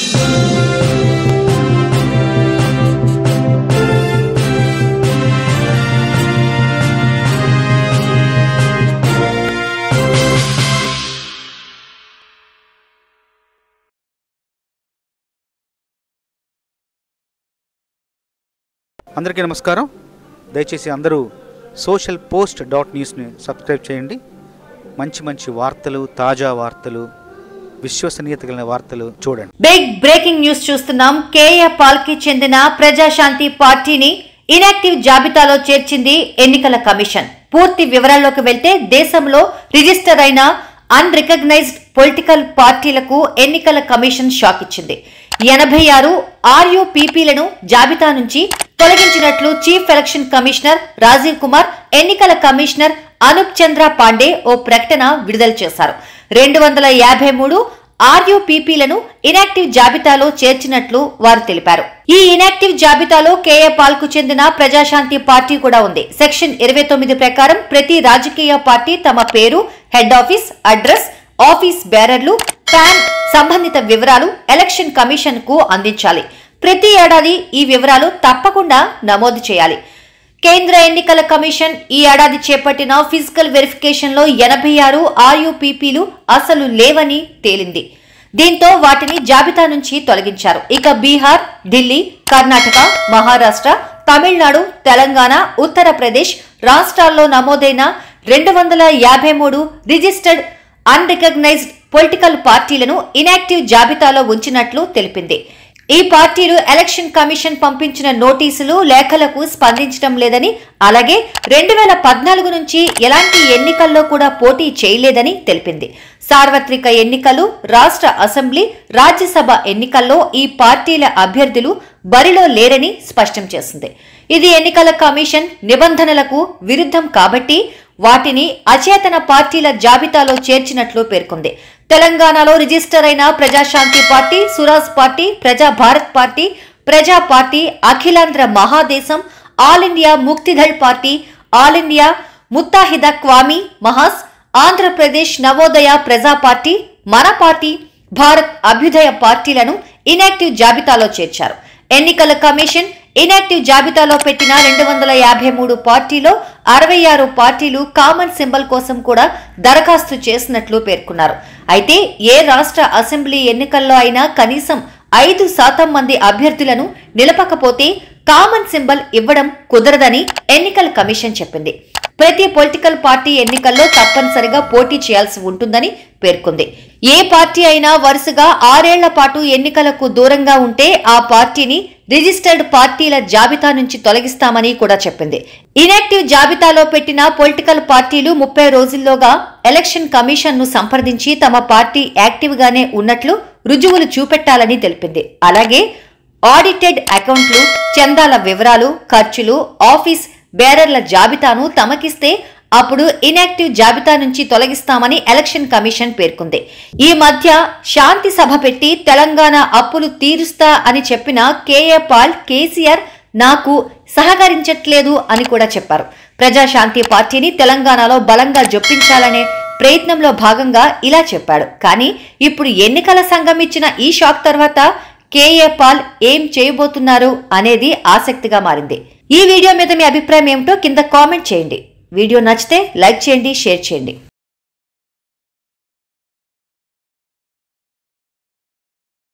అందరికీ నమస్కారం దయచేసి అందరూ సోషల్ పోస్ట్ డాట్ న్యూస్ని సబ్స్క్రైబ్ చేయండి మంచి మంచి వార్తలు తాజా వార్తలు విశ్వసనీయత కలిగిన వార్తలు చూడండి బిగ్ బ్రేకింగ్ న్యూస్ చూస్తున్నాం కేఏ పాల్ కి చెందిన ప్రజాశాంతి పార్టీని ఇనాక్టివ్ జాబితాలో చేర్చింది ఎన్నికల కమిషన్ పూర్తి వివరాల్లోకి వెళ్తే దేశంలో రిజిస్టర్ అయిన అన్రికగ్నైజ్డ్ పొలిటికల్ పార్టీలకు ఎన్నికల కమిషన్ షాక్ ఇచ్చింది ఎనభై ఆరు ఆర్యూపీపీలను జాబితా నుంచి తొలగించినట్లు chief election commissioner Rajiv Kumar ఎన్నికల కమిషనర్ అనూప్ చంద్ర పాండే ఓ ప్రకటన విడుదల చేశారు రెండు వందల యాభై మూడు ఆర్యూపీపీలను ఇనాక్టివ్ జాబితాలో చేర్చినట్లు వారు తెలిపారు ఈ ఇనాక్టివ్ జాబితాలో కేఏ పాల్ కు చెందిన ప్రజాశాంతి పార్టీ కూడా ఉంది సెక్షన్ ఇరవై తొమ్మిది ప్రకారం ప్రతి రాజకీయ పార్టీ తమ పేరు హెడ్ ఆఫీస్ అడ్రస్ ఆఫీస్ బేరర్లు ప్యాన్ సంబంధిత వివరాలు ఎలక్షన్ కమిషన్ కు అందించాలి ప్రతి ఏడాది ఈ వివరాలు తప్పకుండా నమోదు చేయాలి కేంద్ర ఎన్నికల కమిషన్ ఈ ఏడాది చేపట్టిన ఫిజికల్ వెరిఫికేషన్ లో ఎనభై ఆరు ఆర్యూపీపీలు అసలు లేవని తేలింది దీంతో వాటిని జాబితా నుంచి తొలగించారు ఇక బీహార్ ఢిల్లీ కర్ణాటక మహారాష్ట్ర తమిళనాడు తెలంగాణ ఉత్తరప్రదేశ్ రాష్ట్రాల్లో నమోదైన రెండు వందల యాభై మూడు రిజిస్టర్డ్ అన్రికగ్నైజ్డ్ పొలిటికల్ పార్టీలను ఇనాక్టివ్ జాబితాలో ఉంచినట్లు తెలిపింది ఈ పార్టీలు ఎలక్షన్ కమిషన్ పంపించిన నోటీసులు లేఖలకు స్పందించడం లేదని అలాగే రెండు వేల పద్నాలుగు నుంచి ఎలాంటి ఎన్నికల్లో కూడా పోటీ చేయలేదని తెలిపింది సార్వత్రిక ఎన్నికలు రాష్ట్ర అసెంబ్లీ రాజ్యసభ ఎన్నికల్లో ఈ పార్టీల అభ్యర్థులు బరిలో లేరని స్పష్టం చేసింది ఇది ఎన్నికల కమిషన్ నిబంధనలకు విరుద్ధం కాబట్టి వాటిని అచేతన పార్టీల జాబితాలో చేర్చినట్లు పేర్కొంది తెలంగాణలో రిజిస్టర్ అయిన Praja Shanti party Suraj party Praja Bharat party Praja party Akhilandhra Mahadesam all India Muktidal party all India Muttahida Qaumi Mahaz Andhra Pradesh Navodaya Praja party మన పార్టీ భారత్ అభ్యుదయ పార్టీలను ఇనాక్టివ్ జాబితాలో చేర్చారు ఎన్నికల కమిషన్ ఇనాక్టివ్ జాబితాలో పెట్టిన రెండు వందల యాభై మూడు పార్టీలో అరవై ఆరు పార్టీలు కామన్ సింబల్ కోసం కూడా దరఖాస్తు చేసినట్లు పేర్కొన్నారు అయితే ఏ రాష్ట్ర అసెంబ్లీ ఎన్నికల్లో అయినా కనీసం ఐదు శాతం మంది అభ్యర్థులను నిలపకపోతే కామన్ సింబల్ ఇవ్వడం కుదరదని ఎన్నికల కమిషన్ చెప్పింది ప్రతి పొలిటికల్ పార్టీ ఎన్నికల్లో తప్పనిసరిగా పోటీ చేయాల్సి ఉంటుందని పేర్కొంది ఏ పార్టీ అయినా వరుసగా ఆరేళ్ల పాటు ఎన్నికలకు దూరంగా ఉంటే ఆ పార్టీని రిజిస్టర్డ్ పార్టీల జాబితా నుంచి తొలగిస్తామని కూడా చెప్పింది ఇనాక్టివ్ జాబితాలో పెట్టిన పొలిటికల్ పార్టీలు ముప్పై రోజుల్లోగా ఎలక్షన్ కమిషన్ ను సంప్రదించి తమ పార్టీ యాక్టివ్ గానే ఉన్నట్లు రుజువులు చూపెట్టాలని తెలిపింది అలాగే ఆడిటెడ్ అకౌంట్లు చందాల వివరాలు ఖర్చులు ఆఫీస్ బేరర్ల జాబితాను తమకిస్తే అప్పుడు ఇనాక్టివ్ జాబితా నుంచి తొలగిస్తామని ఎలక్షన్ కమిషన్ పేర్కొంది ఈ మధ్య శాంతి సభ పెట్టి తెలంగాణ అప్పులు తీరుస్తా అని చెప్పిన కేఏ పాల్ కేసీఆర్ నాకు సహకరించట్లేదు అని కూడా చెప్పారు ప్రజాశాంతి పార్టీని తెలంగాణలో బలంగా జొప్పించాలనే ప్రయత్నంలో భాగంగా ఇలా చెప్పాడు కానీ ఇప్పుడు ఎన్నికల సంఘం ఇచ్చిన ఈ షాక్ తర్వాత కేఏ పాల్ ఏం చేయబోతున్నారు అనేది ఆసక్తిగా మారింది ఈ వీడియో మీద మీ అభిప్రాయం ఏమిటో కింద కామెంట్ చేయండి వీడియో నచ్చితే లైక్ చేయండి షేర్ చేయండి